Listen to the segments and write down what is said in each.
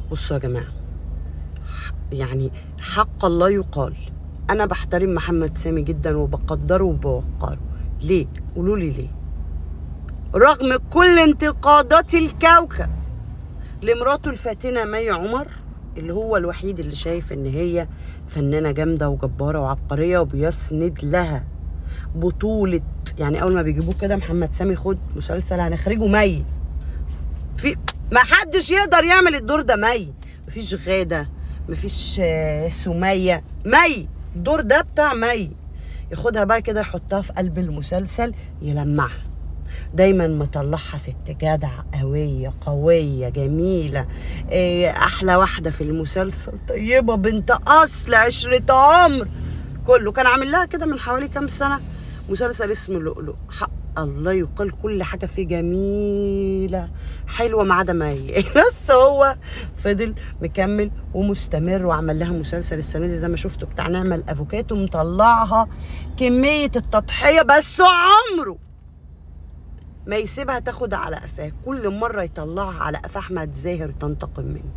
بصوا يا جماعه يعني حق الله يقال انا بحترم محمد سامي جدا وبقدره وبوقره ليه قولوا لي ليه رغم كل انتقادات الكوكب لمراته الفاتنه مي عمر اللي هو الوحيد اللي شايف ان هي فنانه جامده وجباره وعبقريه وبيسند لها بطوله يعني اول ما بيجيبوه كده محمد سامي خد مسلسل هنخرجه مي في ما حدش يقدر يعمل الدور ده مي مفيش غاده مفيش آه، سميه مي الدور ده بتاع مي ياخدها بقى كده يحطها في قلب المسلسل يلمعها دايما مطلعها ست جدعة قوية قوية جميلة إيه أحلى واحدة في المسلسل طيبة بنت أصل عشرة عمر كله كان عامل لها كده من حوالي كام سنة مسلسل اسمه لؤلؤ حق الله يقال كل حاجة فيه جميلة حلوة ما عدا مي بس هو فضل مكمل ومستمر وعمل لها مسلسل السنة دي زي ما شفتوا بتاع نعمة الأفوكاتو مطلعها كمية التضحية بس عمره ما يسيبها تاخد على قفاه كل مرة يطلعها على قفا أحمد زاهر تنتقم منه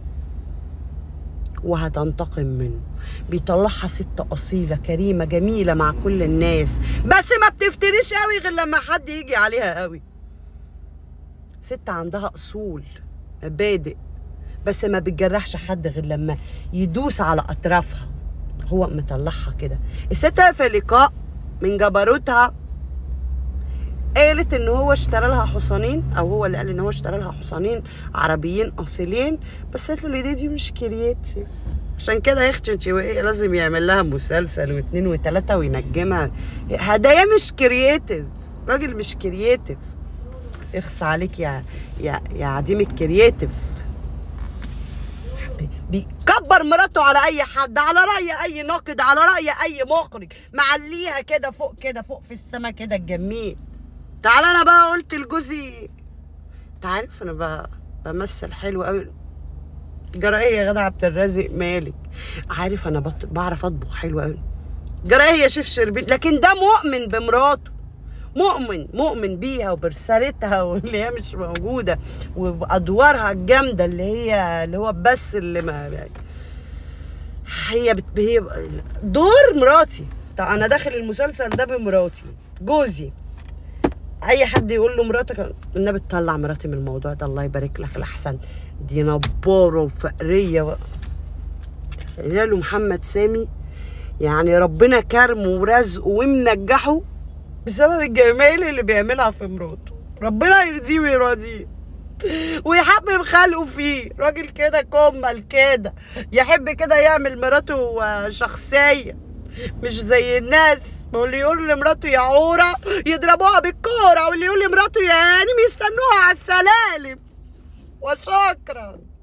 وهتنتقم منه بيطلعها ست أصيلة كريمة جميلة مع كل الناس بس ما بتفتريش قوي غير لما حد يجي عليها قوي ست عندها أصول مبادئ بس ما بتجرحش حد غير لما يدوس على أطرافها هو مطلعها كده الست في لقاء من جبروتها قالت ان هو اشترى لها حصانين او هو اللي قال ان هو اشترى لها حصانين عربيين اصيلين بس قالت له دي دي مش كرييتيف عشان كده يا اختي انت لازم يعمل لها مسلسل واثنين وثلاثه وينجمها هدايا مش كرييتيف راجل مش كرييتيف اخص عليك يا يا يا عديم الكرييتيف بي- بيكبر مراته على اي حد على راي اي ناقد على راي اي مخرج معليها كده فوق كده فوق في السما كده الجميل تعالى انا بقى قلت لجوزي انت عارف انا بقى بمثل حلو قوي جرائيه يا غدا عبد الرازق مالك عارف انا بط... بعرف اطبخ حلو قوي جرائيه شيف شربين لكن ده مؤمن بمراته مؤمن مؤمن بيها وبرسالتها واللي هي مش موجوده وبادوارها الجامده اللي هي اللي هو بس اللي ما هي بت... هي دور مراتي طب انا داخل المسلسل ده بمراتي جوزي اي حد يقول له مراتك النبي تطلع مراتي من الموضوع ده الله يبارك لك الاحسن دي نباره وفقريه و... له محمد سامي يعني ربنا كرمه ورزقه ومنجحه بسبب الجمال اللي بيعملها في مراته ربنا يرضيه ويراضيه ويحبب خلقه فيه راجل كده كمل كده يحب كده يعمل مراته آه، شخصيه مش زي الناس ما هو اللي يقول لمراته يا عوره يضربوها بالكوره واللي يقول لمراته يا هانم يستنوها على السلالم وشكرا